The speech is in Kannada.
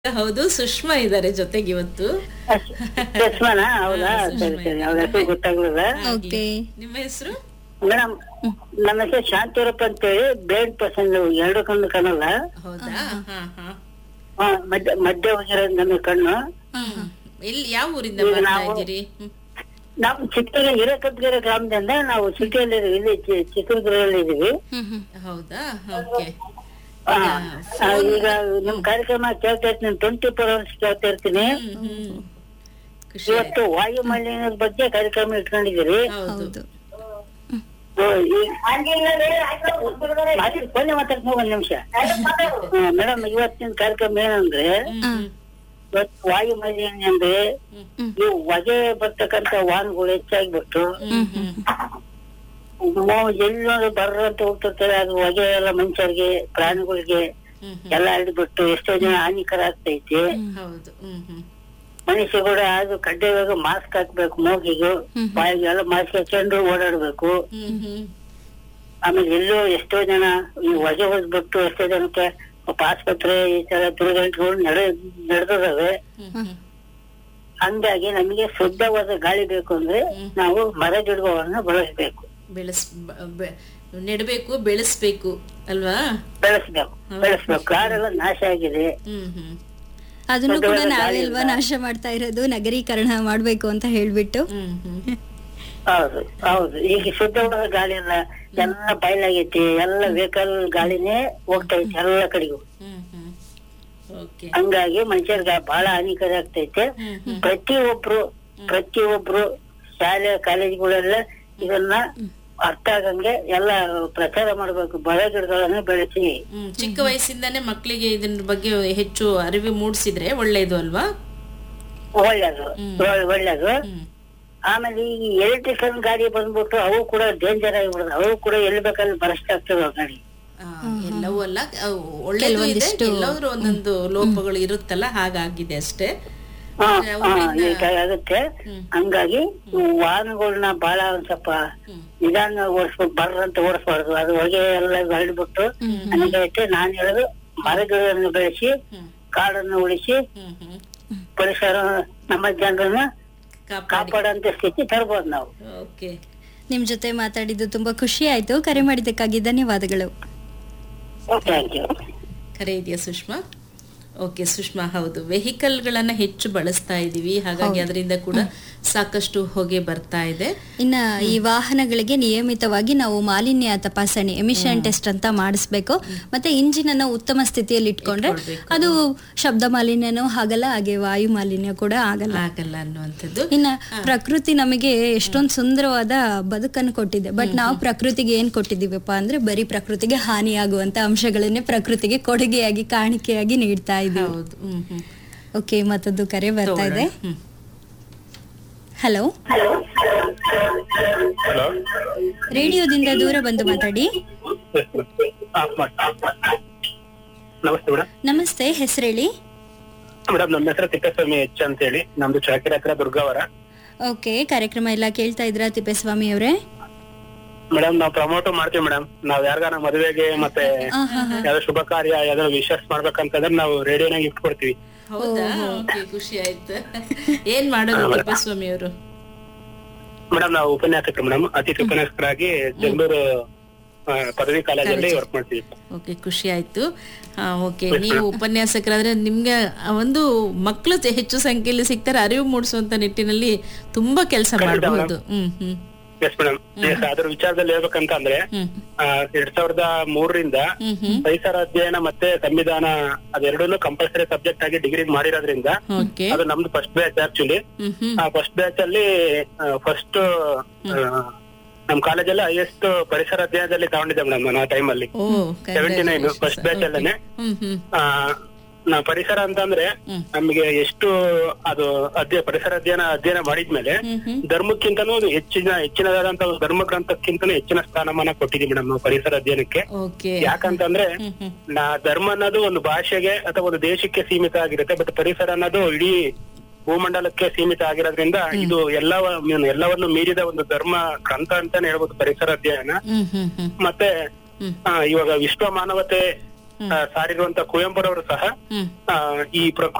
ಹೌದು ಸುಷ್ಮಾ ಇದ್ದಾರೆ ಜೊತೆಗೆ ಇವತ್ತು ಸುಷ್ಮಾನ ಹೌದಾ ಸರಿ ಸರಿ ಅವ್ರ ಹೆಸರು ಗೊತ್ತಾಗ್ಲಿಲ್ಲ ಓಕೆ ನಿಮ್ಮ ಹೆಸರು ಮೇಡಮ್ ನಮ್ಮ ಹೆಸರು ಶಾಂತಿರಪ್ಪ ಅಂತೇಳಿ ಬ್ಲೈಂಡ್ ಪರ್ಸನ್ ಎರಡು ಕಣ್ಣು ಕಾಣಲ್ಲ ಹೌದಾ ಹಾ ಹಾ ಹಾ, ಮಧ್ಯ ಮಧ್ಯ ಹೋಗಿರೋದು ನನ್ನ ಕಣ್ಣು ಎಲ್ಲಿ ಯಾವ ಊರಿಂದ ಈಗ ಬರ್ತಾ ನಾವು- ಇದ್ದೀರಿ ಹ್ಮ್. ನಾವು ಚಿತ್ರದುರ್ಗ ಹಿರೇಕತ್ಗೆರೆ ಗ್ರಾಮದಿಂದ ನಾವು ಸಿಟಿಯಲ್ಲಿ ಇಲ್ಲಿ ಚಿ- ಚಿತ್ರದುರ್ಗದಲ್ಲಿ ಇದೀವಿ ಹ್ಮ್ ಹ್ಮ್ ಹೌದಾ ಓಕೆ ಹಾ, ಆ, ಈಗ ನಿಮ್ ಕಾರ್ಯಕ್ರಮ ಕೇಳ್ತಾ ಇರ್ತೀನಿ ಟ್ವೆಂಟಿ ಫೋರ್ ಅವರ್ಸ್ ಕೇಳ್ತಾ ಇರ್ತೀನಿ ಖುಷಿ ಇವತ್ತು ವಾಯು ಮಾಲಿನ್ಯದ ಬಗ್ಗೆ ಕಾರ್ಯಕ್ರಮ ಇಟ್ಕೊಂಡಿದ್ದೀರಿ ಹೌದು ಹೌದು ಓ, ಈ- ಮಾತಾಡ್- ಫೋನ್ನೇ ಮಾತಾಡ್ತೀನಿ ಒಂದ್ ನಿಮಿಷ ಮೇಡಮ್ ಇವತ್ತಿನ ಕಾರ್ಯಕ್ರಮ ಏನಂದ್ರೆ ಹ್ಮ್ ಇವತ್ತು ವಾಯು ಮಾಲಿನ್ಯ ಅಂದ್ರೆ ಹ್ಮ್. ಇವು ಹೊಗೆ ಬರ್ತಕ್ಕಂತ ವಾಹನಗಳು ಹೆಚ್ಚಾಗ್ಬಿಟ್ಟು ಹ್ಮ್ ಹ್ಮ್ ನಾವು ಎಲ್ಲಿ ನೋಡಿ ಬರ್ರ ಅಂತ ಹೋಗ್ತಿರ್ತಾರೆ ಅದು ಹೊಗೆ ಎಲ್ಲ ಮನುಷ್ಯರಿಗೆ ಪ್ರಾಣಿಗಳಿಗೆ ಹ್ಮ್ ಹ್ಮ್ ಎಲ್ಲ ಹಿಡಿದ್ಬಿಟ್ಟು ಎಷ್ಟೋ ಜನ ಹಾನಿಕರ ಆಗ್ತೈತಿ ಹೌದು ಹ್ಮ್ ಹ್ಮ್ ಮನುಷ್ಯ ಕೂಡ ಅದು ಕಡ್ಡಾಯವಾಗಿ ಮಾಸ್ಕ್ ಹಾಕ್ಬೇಕು ಮೂಗಿಗೂ ಬಾಯಿಗೆ ಎಲ್ಲ ಮಾಸ್ಕ್ ಹಾಕೊಂಡು ಓಡಾಡ್ಬೇಕು ಹ್ಮ್ ಹ್ಮ್ ಆಮೇಲೆ ಎಲ್ಲೋ ಎಷ್ಟೋ ಜನ ಈ ಹೊಗೆ ಹೋದ್ಬಿಟ್ಟು ಎಷ್ಟೋ ಜನಕ್ಕೆ ಪಾಪ ಆಸ್ಪತ್ರೆ ಈ ತರ ದುರ್ಘಟನೆಗಳು ನಡೆ ನಡೆದಿದಾವೆ ಹ್ಮ್ ಹ್ಮ್ ಹಂಗಾಗಿ ನಮಗೆ ಶುದ್ಧವಾದ ಗಾಳಿ ಬೇಕು ಅಂದ್ರೆ ನಾವು ಮರ ಗಿಡಗಳನ್ನ ಬಳಸಬೇಕು ಬೆಳೆಸ್ ಬ- ಬೆ- ನೆಡ್ಬೇಕು ಬೆಳೆಸ್ಬೇಕು ಅಲ್ವಾ ಬೆಳೆಸ್ಬೇಕು ಬೆಳೆಸ್ಬೇಕು ಕಾಡೆಲ್ಲ ನಾಶ ಆಗಿದೆ ಹ್ಮ್ ಹ್ಮ್ ಅದನ್ನು ಕೂಡ ದೊಡ್ಡ ದೊಡ್ಡ ನಾವೇ ಗಾಳಿ ಅಲ್ವಾ ಇಲ್ಲ. ನಾಶ ಮಾಡ್ತಾ ಇರೋದು ನಗರೀಕರಣ ಮಾಡ್ಬೇಕು ಅಂತ ಹೇಳ್ಬಿಟ್ಟು ಹ್ಮ್ ಹ್ಮ್ ಹೌದು ಹೌದು ಈಗ ಶುದ್ಧವಾದ ಗಾಳಿ ಎಲ್ಲ ಎಲ್ಲ ಬಯಲಾಗೈತಿ ಎಲ್ಲ ವೆಹಿಕಲ್ ಗಾಳಿನೇ ಹೋಗ್ತಾ ಐತಿ ಎಲ್ಲ ಕಡೆಗೂ ಹ್ಮ್ ಹ್ಮ್ ಓಕೆ ಹಂಗಾಗಿ ಮನುಷ್ಯರ್ಗೆ ಬಹಳ ಹಾನಿಕರ ಆಗ್ತೈತೆ ಹ್ಮ್ ಹ್ಮ್ ಪ್ರತಿಯೊಬ್ರು ಪ್ರತಿಯೊಬ್ರು ಶಾಲೆ ಕಾಲೇಜುಗಳೆಲ್ಲ ಇದನ್ನ ಅರ್ಥ ಆಗಂಗೆ ಎಲ್ಲ ಪ್ರಚಾರ ಮಾಡ್ಬೇಕು ಮರ ಗಿಡಗಳನ್ನ ಬೆಳೆಸಿ ಹ್ಮ್ ಚಿಕ್ಕ ವಯಸ್ಸಿಂದಾನೇ ಮಕ್ಕಳಿಗೆ ಇದನ್ನ ಬಗ್ಗೆ ಹೆಚ್ಚು ಅರಿವು ಮೂಡಿಸಿದ್ರೆ ಒಳ್ಳೇದು ಅಲ್ವಾ ಒಳ್ಳೇದು ಒಳ್ಳೆ- ಒಳ್ಳೇದು ಹ್ಮ್ ಆಮೇಲೆ ಈ ಎಲೆಕ್ಟ್ರಿಕಲ್ ಗಾಡಿ ಬಂದ್ಬಿಟ್ಟು ಅವು ಕೂಡ ಡೇಂಜರ್ ಆಗಿಬಿಡುದು ಅವು ಕೂಡ ಎಲ್ಲಿ ಬೇಕಲ್ಲಿ ಬರಸ್ಟ್ ಆಗ್ತವೆ ಗಾಡಿ ಆ, ಎಲ್ಲವೂ ಅಲ್ಲ ಅವು ಒಳ್ಳೇದು ಇದೆ ಎಲ್ಲಾದ್ರೂ ಒಂದೊಂದು ಲೋಪಗಳು ಇರುತ್ತಲ್ಲ ಹಾಗಾಗಿದೆ ಅಷ್ಟೇ ಹಾ ಆದ್ರೆ ಹಾ ಅವುಗಳಿಂದ- ಈಗ ಆಗುತ್ತೆ ಹ್ಮ್. ಹಂಗಾಗಿ ವಾಹನಗಳನ್ನ ಬಹಳ ಒಂದ್ ಸ್ವಲ್ಪ ಹ್ಮ್. ನಿಧಾನ ಓಡಿಸ್ಬೇಕು ಬರ್ರಂತ ಓಡಿಸ್ಬಾರ್ದು ಅದು ಹೊಗೆ ಎಲ್ಲ ಹರಡ್ಬಿಟ್ಟು ನನಗೈತೆ ನಾನ್ ಹೇಳೋದು ಮರಗಳನ್ನು ಬೆಳೆಸಿ ಹ್ಮ್ ಕಾಡನ್ನು ಉಳಿಸಿ ಹ್ಮ್ ಹ್ಮ್ ಪರಿಸರ ನಮ್ಮ ಜನರನ್ನ ಕಾಪಾಡಿ ಕಾಪಾಡಂತ ಸ್ಥಿತಿ ತರ್ಬೋದು ನಾವು ಓಕೆ ನಿಮ್ ಜೊತೆ ಮಾತಾಡಿದ್ದು ತುಂಬಾ ಖುಷಿ ಆಯ್ತು ಕರೆ ಮಾಡಿದ್ದಕ್ಕಾಗಿ ಧನ್ಯವಾದಗಳು ಥ್ಯಾಂಕ್ ಯು ಕರೆ ಇದೆಯಾ ಸುಷ್ಮಾ ಓಕೆ ಸುಷ್ಮಾ ಹೌದು ವೆಹಿಕಲ್ಗಳನ್ನ ಹೆಚ್ಚು ಬಳಸ್ತಾ ಇದೀವಿ ಹಾಗಾಗಿ ಅದರಿಂದ ಕೂಡ ಸಾಕಷ್ಟು ಹೊಗೆ ಬರ್ತಾ ಇದೆ ಇನ್ನ ಈ ವಾಹನಗಳಿಗೆ ನಿಯಮಿತವಾಗಿ ನಾವು ಮಾಲಿನ್ಯ ತಪಾಸಣೆ ಎಮಿಷನ್ ಟೆಸ್ಟ್ ಅಂತ ಮಾಡಿಸ್ಬೇಕು ಮತ್ತೆ ಇಂಜಿನ್ ಅನ್ನ ಉತ್ತಮ ಸ್ಥಿತಿಯಲ್ಲಿ ಇಟ್ಕೊಂಡ್ರೆ ಅದು ಶಬ್ದ ಮಾಲಿನ್ಯನೂ ಆಗಲ್ಲ ಹಾಗೆ ವಾಯು ಮಾಲಿನ್ಯ ಕೂಡ ಆಗಲ್ಲ ಆಗಲ್ಲ ಅನ್ನುವಂಥದ್ದು ಇನ್ನ ಪ್ರಕೃತಿ ನಮಗೆ ಎಷ್ಟೊಂದು ಸುಂದರವಾದ ಬದುಕನ್ನು ಕೊಟ್ಟಿದೆ ಬಟ್ ನಾವು ಪ್ರಕೃತಿಗೆ ಏನ್ ಕೊಟ್ಟಿದೀವಪ್ಪ ಅಂದ್ರೆ ಬರೀ ಪ್ರಕೃತಿಗೆ ಹಾನಿಯಾಗುವಂತ ಅಂಶಗಳನ್ನೇ ಪ್ರಕೃತಿಗೆ ಕೊಡುಗೆಯಾಗಿ ಕಾಣಿಕೆಯಾಗಿ ನೀಡ್ತಾ ಇದೀವಿ ಹೌದು ಹ್ಮ್ ಹ್ಮ್ ಓಕೆ ಮತ್ತೊಂದು ಕರೆ ಬರ್ತಾ ಇದೆ ಹ್ಮ್ ಹಲೋ ಹಲೋ ರೇಡಿಯೋದಿಂದ ದೂರ ಬಂದು ಮಾತಾಡಿ ನಮಸ್ತೆ ಮೇಡಮ್ ನಮಸ್ತೆ ಹೆಸರೇಳಿ ಮೇಡಮ್ ನಮ್ಮ ಹೆಸರು ತಿಪ್ಪೇಸ್ವಾಮಿ ಎಚ್ ಅಂತ ಹೇಳಿ ನಮ್ದು ಚಾಕಿರ ಹತ್ರ ದುರ್ಗಾವರ ಓಕೆ ಕಾರ್ಯಕ್ರಮ ಎಲ್ಲ ಕೇಳ್ತಾ ಇದ್ರಾ ತಿಪ್ಪೇಸ್ವಾಮಿ ಅವರೇ ಮೇಡಮ್ ನಾವು ಪ್ರಮೋಟ್ ಮಾಡ್ತೀವಿ ಮೇಡಮ್ ನಾವ್ ಯಾರಿಗಾರ ಮದುವೆಗೆ ಮತ್ತೆ ಯಾವ್ದೋ ಶುಭ ಕಾರ್ಯ ಯಾವ್ದಾದ್ರು ವಿಶೇಷ ಮಾಡ್ಬೇಕಂತಂದ್ರೆ ನಾವು ರೇಡಿಯೋನಾಗ ಗಿಫ್ಟ್ ಕೊಡ್ತೀವಿ ಹೌದಾ ಓಕೆ ಖುಷಿ ಆಯ್ತು ಏನ್ ಮಾಡೋದು ತಿಪ್ಪಸ್ವಾಮಿ ಅವರು ಮೇಡಮ್ ನಾವು ಉಪನ್ಯಾಸಕರು ಮೇಡಮ್ ಅತಿಥಿ ಉಪನ್ಯಾಸಕರಾಗಿ ಬೆಂಗಳೂರು ಆ, ಪದವಿ ಕಾಲೇಜಲ್ಲಿ ವರ್ಕ್ ಮಾಡ್ತೀವಿ ಓಕೆ ಖುಷಿ ಆಯ್ತು ಓಕೆ ನೀವು ಉಪನ್ಯಾಸಕರಾದ್ರೆ ನಿಮ್ಗೆ ಆ ಒಂದು ಮಕ್ಕಳು ಹೆಚ್ಚು ಸಂಖ್ಯೆಯಲ್ಲಿ ಸಿಗ್ತಾರೆ ಅರಿವು ಮೂಡಿಸುವಂತ ನಿಟ್ಟಿನಲ್ಲಿ ತುಂಬಾ ಕೆಲಸ ಮಾಡಬಹುದು ಹ್ಮ್ ಹ್ಮ್ ಎಸ್ ಮೇಡಮ್ ಅದ್ರ ವಿಚಾರದಲ್ಲಿ ಹೇಳ್ಬೇಕಂತ ಅಂದ್ರೆ ಹ್ಮ್ ಆ, ಎರಡ್ ಸಾವಿರದ ಮೂರರಿಂದ ಹ್ಮ್ ಹ್ಮ್ ಪರಿಸರ ಅಧ್ಯಯನ ಮತ್ತೆ ಸಂವಿಧಾನ ಅದೆರಡನ್ನೂ ಕಂಪಲ್ಸರಿ ಸಬ್ಜೆಕ್ಟ್ ಆಗಿ ಡಿಗ್ರಿ ಮಾಡಿರೋದ್ರಿಂದ ಓಕೆ ಅದು ನಮ್ದು first batch actually hmm hmm ah first batch ಅಲ್ಲಿ ಫಸ್ಟ್ ನಮ್ ಕಾಲೇಜಲ್ಲಿ ಹೈಯೆಸ್ಟ್ ಪರಿಸರ ಅಧ್ಯಯನದಲ್ಲಿ ತಗೊಂಡಿದ್ದೆ ಮೇಡಮ್ ನಾನು ಆ ಟೈಮ್ ಅಲ್ಲಿ oh seventy nine first batch ಅಲ್ಲೇನೆ ಹ್ಮ್ ಹ್ಮ್ ಆ, ನಾವ್ ಪರಿಸರ ಅಂತಂದ್ರೆ ನಮಗೆ ಎಷ್ಟು ಅದು ಅಧ್ಯ ಪರಿಸರ ಅಧ್ಯಯನ ಅಧ್ಯಯನ ಮಾಡಿದ್ಮೇಲೆ ಹ್ಮ್ ಹ್ಮ್ ಧರ್ಮಕ್ಕಿಂತನೂ ಒಂದು ಹೆಚ್ಚಿನ ಹೆಚ್ಚಿನದಾದಂತ ಒಂದು ಧರ್ಮ ಗ್ರಂಥಕ್ಕಿಂತನೂ ಹೆಚ್ಚಿನ ಸ್ಥಾನಮಾನ ಕೊಟ್ಟಿದೀವಿ ಮೇಡಮ್ ನಾವು ಪರಿಸರ ಅಧ್ಯಯನಕ್ಕೆ ಓಕೆ ಯಾಕಂತಂದ್ರೆ ಹ್ಮ್ ಹ್ಮ್ ನಾ ಧರ್ಮ ಅನ್ನೋದು ಒಂದು ಭಾಷೆಗೆ ಅಥವಾ ಒಂದು ದೇಶಕ್ಕೆ ಸೀಮಿತ ಆಗಿರುತ್ತೆ ಬಟ್ ಪರಿಸರ ಅನ್ನೋದು ಇಡೀ ಭೂಮಂಡಲಕ್ಕೆ ಸೀಮಿತ ಆಗಿರೋದ್ರಿಂದ ಇದು ಎಲ್ಲವ ಎಲ್ಲವನ್ನು ಮೀರಿದ ಒಂದು ಧರ್ಮ ಗ್ರಂಥ ಅಂತಾನೆ ಹೇಳ್ಬೋದು ಪರಿಸರ ಅಧ್ಯಯನ ಹ್ಮ್ ಹ್ಮ್ ಹ್ಮ್ ಮತ್ತೆ ಹ್ಮ್. ಆ, ಇವಾಗ ವಿಶ್ವ ಮಾನವತೆ ಆ, ಸಾರಿರುವಂತ ಕುವೆಂಪುರವರು ಸಹ ಹ್ಮ್ ಆ, ಈ ಪ್ರಕೃತಿ